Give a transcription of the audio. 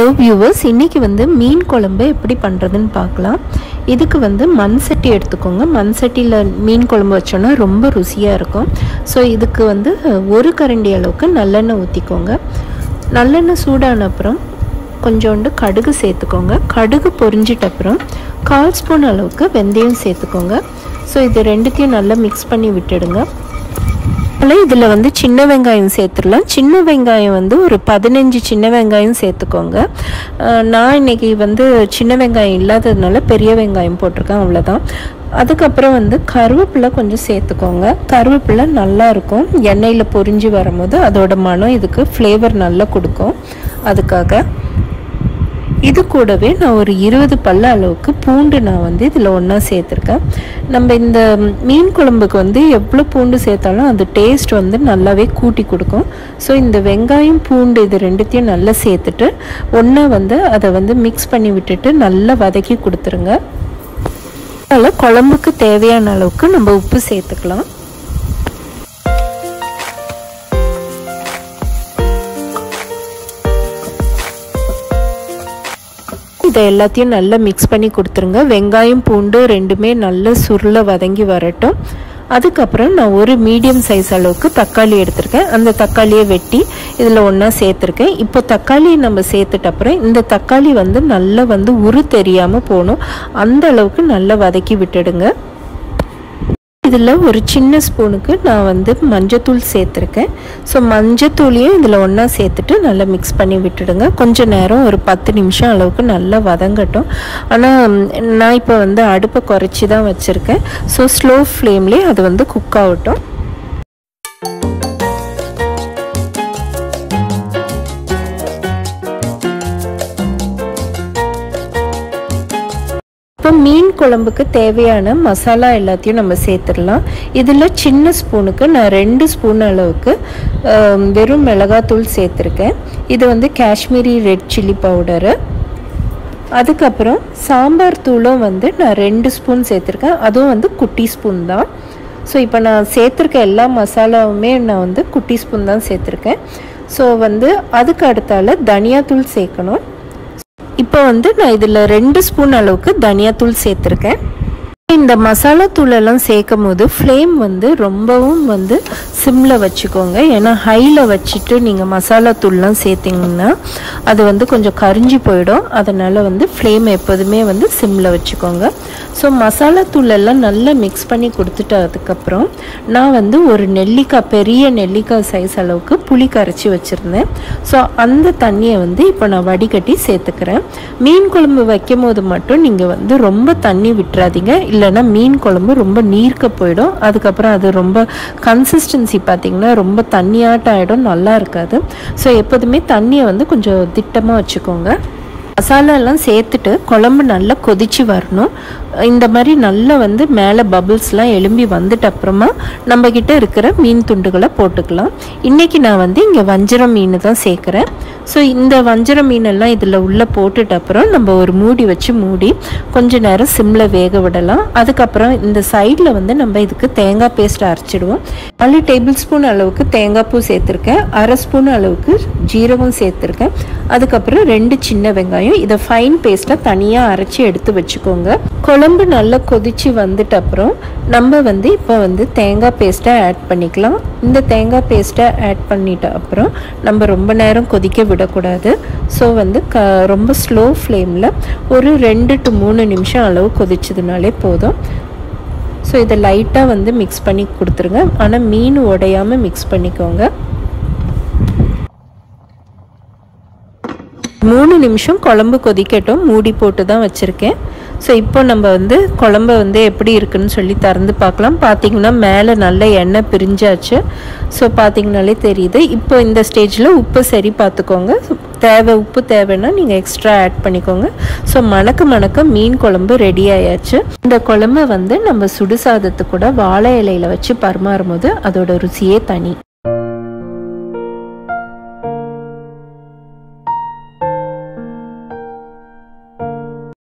viewers இன்றைக்கி வந்து மீன் குழம்பு எப்படி பண்ணுறதுன்னு பார்க்கலாம் இதுக்கு வந்து மண் சட்டி எடுத்துக்கோங்க மண் சட்டியில் மீன் குழம்பு வச்சோன்னா ரொம்ப ருசியாக இருக்கும் ஸோ இதுக்கு வந்து ஒரு கரண்டி அளவுக்கு நல்லெண்ணெய் ஊற்றிக்கோங்க நல்லெண்ணெய் சூடான அப்புறம் கொஞ்சோண்டு கடுகு சேர்த்துக்கோங்க கடுகு பொரிஞ்சிட்ட அப்புறம் கால் ஸ்பூன் அளவுக்கு வெந்தயம் சேர்த்துக்கோங்க ஸோ இது ரெண்டுத்தையும் நல்லா மிக்ஸ் பண்ணி விட்டுடுங்க அதனால் இதில் வந்து சின்ன வெங்காயம் சேர்த்துடலாம் சின்ன வெங்காயம் வந்து ஒரு பதினஞ்சு சின்ன வெங்காயம் சேர்த்துக்கோங்க அஹ் நான் இன்னைக்கு வந்து சின்ன வெங்காயம் இல்லாததுனால பெரிய வெங்காயம் போட்டிருக்கேன் அவ்வளோதான் அதுக்கப்புறம் வந்து கருவேப்பிலை கொஞ்சம் சேர்த்துக்கோங்க கருவேப்பிலை நல்லா இருக்கும் எண்ணெயில் பொரிஞ்சு வரும்போது அதோட மனம் இதுக்கு ஃப்ளேவர் நல்லா கொடுக்கும் அதுக்காக இது கூடவே நான் ஒரு இருபது பல்ல அளவுக்கு பூண்டு நான் வந்து இதில் ஒன்றா சேர்த்துருக்கேன் நம்ம இந்த மீன் குழம்புக்கு வந்து எவ்வளோ பூண்டு சேர்த்தாலும் அந்த டேஸ்ட் வந்து நல்லாவே கூட்டி கொடுக்கும் ஸோ இந்த வெங்காயம் பூண்டு இது ரெண்டுத்தையும் நல்லா சேர்த்துட்டு ஒன்றா வந்து அதை வந்து மிக்ஸ் பண்ணி விட்டுட்டு நல்லா வதக்கி கொடுத்துருங்க அதில் குழம்புக்கு தேவையான அளவுக்கு நம்ம உப்பு சேர்த்துக்கலாம் இதை எல்லாத்தையும் நல்லா மிக்ஸ் பண்ணி கொடுத்துருங்க வெங்காயம் பூண்டு ரெண்டுமே நல்லா சுருள வதங்கி வரட்டும் அதுக்கப்புறம் நான் ஒரு மீடியம் சைஸ் அளவுக்கு தக்காளி எடுத்திருக்கேன் அந்த தக்காளியை வெட்டி இதில் ஒன்றா சேர்த்துருக்கேன் இப்போ தக்காளி நம்ம சேர்த்துட்ட அப்புறம் இந்த தக்காளி வந்து நல்லா வந்து உரு தெரியாமல் போகணும் அந்த அளவுக்கு நல்லா வதக்கி விட்டுடுங்க இதில் ஒரு சின்ன ஸ்பூனுக்கு நான் வந்து மஞ்சத்தூள் சேர்த்துருக்கேன் ஸோ மஞ்சத்தூளையும் இதில் ஒன்றா சேர்த்துட்டு நல்லா மிக்ஸ் பண்ணி விட்டுடுங்க கொஞ்சம் நேரம் ஒரு பத்து நிமிஷம் அளவுக்கு நல்லா வதங்கட்டும் ஆனால் நான் இப்போ வந்து அடுப்பை குறைச்சி தான் வச்சுருக்கேன் ஸோ ஸ்லோ ஃப்ளேம்லேயே அது வந்து குக் ஆகட்டும் இப்போ மீன் குழம்புக்கு தேவையான மசாலா எல்லாத்தையும் நம்ம சேர்த்துடலாம் இதில் சின்ன ஸ்பூனுக்கு நான் ரெண்டு ஸ்பூன் அளவுக்கு வெறும் மிளகாத்தூள் சேர்த்துருக்கேன் இது வந்து காஷ்மீரி ரெட் சில்லி பவுடரு அதுக்கப்புறம் சாம்பார் தூளும் வந்து நான் ரெண்டு ஸ்பூன் சேர்த்துருக்கேன் அதுவும் வந்து குட்டி ஸ்பூன் தான் ஸோ இப்போ நான் சேர்த்துருக்க எல்லா மசாலாவுமே நான் வந்து குட்டி ஸ்பூன் தான் சேர்த்துருக்கேன் ஸோ வந்து அதுக்கு அடுத்தால தனியாத்தூள் சேர்க்கணும் இப்போ வந்து நான் இதில் ரெண்டு ஸ்பூன் அளவுக்கு தனியாத்தூள் சேர்த்துருக்கேன் இந்த மசாலா தூளெல்லாம் சேர்க்கும் போது ஃப்ளேம் வந்து ரொம்பவும் வந்து சிம்மில் வச்சுக்கோங்க ஏன்னா ஹையில் வச்சுட்டு நீங்கள் மசாலா தூள்லாம் சேர்த்திங்கன்னா அது வந்து கொஞ்சம் கரிஞ்சு போயிடும் அதனால் வந்து ஃப்ளேம் எப்போதுமே வந்து சிம்மில் வச்சுக்கோங்க ஸோ மசாலா தூளெல்லாம் நல்லா மிக்ஸ் பண்ணி கொடுத்துட்டு அதுக்கப்புறம் நான் வந்து ஒரு நெல்லிக்காய் பெரிய நெல்லிக்காய் சைஸ் அளவுக்கு புளி கரைச்சி வச்சுருந்தேன் ஸோ அந்த தண்ணியை வந்து இப்போ நான் வடிகட்டி சேர்த்துக்கிறேன் மீன் குழம்பு வைக்கும் போது மட்டும் நீங்கள் வந்து ரொம்ப தண்ணி விட்டுறாதீங்க இல்லைன்னா மீன் குழம்பு ரொம்ப நீர்க்க போயிடும் அதுக்கப்புறம் அது ரொம்ப கன்சிஸ்டன்சி பார்த்திங்கன்னா ரொம்ப தண்ணியாட்டம் ஆகிடும் நல்லா இருக்காது ஸோ எப்போதுமே தண்ணியை வந்து கொஞ்சம் திட்டமாக வச்சுக்கோங்க மசாலா எல்லாம் சேர்த்துட்டு குழம்பு நல்லா கொதிச்சு வரணும் இந்த மாதிரி நல்லா வந்து மேலே பபிள்ஸ்லாம் எலும்பி வந்துட்ட அப்புறமா நம்ம கிட்ட இருக்கிற மீன் துண்டுகளை போட்டுக்கலாம் இன்றைக்கி நான் வந்து இங்கே வஞ்சரம் மீன் தான் சேர்க்குறேன் ஸோ இந்த வஞ்சரம் மீனெல்லாம் இதில் உள்ளே போட்டுட்ட அப்புறம் நம்ம ஒரு மூடி வச்சு மூடி கொஞ்ச நேரம் சிம்மில் வேக விடலாம் அதுக்கப்புறம் இந்த சைடில் வந்து நம்ம இதுக்கு தேங்காய் பேஸ்ட் அரைச்சிடுவோம் நாலு டேபிள் ஸ்பூன் அளவுக்கு தேங்காய் பூ சேர்த்துருக்கேன் அரை ஸ்பூன் அளவுக்கு ஜீரகம் சேர்த்துருக்கேன் அதுக்கப்புறம் ரெண்டு சின்ன வெங்காயம் இதை ஃபைன் பேஸ்ட்டாக தனியாக அரைச்சி எடுத்து வச்சுக்கோங்க குழம்பு நல்லா கொதிச்சு வந்துட்ட அப்புறம் நம்ம வந்து இப்போ வந்து தேங்காய் பேஸ்ட்டை ஆட் பண்ணிக்கலாம் இந்த தேங்காய் பேஸ்ட்டை ஆட் பண்ணிட்ட அப்புறம் நம்ம ரொம்ப நேரம் கொதிக்க விடக்கூடாது ஸோ வந்து க ரொம்ப ஸ்லோ ஃப்ளேமில் ஒரு ரெண்டு டு மூணு நிமிஷம் அளவு கொதிச்சதுனாலே போதும் ஸோ இதை லைட்டாக வந்து மிக்ஸ் பண்ணி கொடுத்துருங்க ஆனால் மீன் உடையாமல் மிக்ஸ் பண்ணிக்கோங்க மூணு நிமிஷம் குழம்பு கொதிக்கட்டும் மூடி போட்டு தான் வச்சுருக்கேன் ஸோ இப்போ நம்ம வந்து குழம்ப வந்து எப்படி இருக்குன்னு சொல்லி திறந்து பார்க்கலாம் பார்த்தீங்கன்னா மேலே நல்ல எண்ணெய் பிரிஞ்சாச்சு ஸோ பார்த்தீங்கனாலே தெரியுது இப்போ இந்த ஸ்டேஜில் உப்பு சரி பார்த்துக்கோங்க தேவை உப்பு தேவைன்னா நீங்கள் எக்ஸ்ட்ரா ஆட் பண்ணிக்கோங்க ஸோ மணக்க மணக்க மீன் குழம்பு ரெடி ஆயாச்சு இந்த குழம்பை வந்து நம்ம சுடுசாதத்து கூட வாழை இலையில் வச்சு பரிமாறும் போது அதோட ருசியே தனி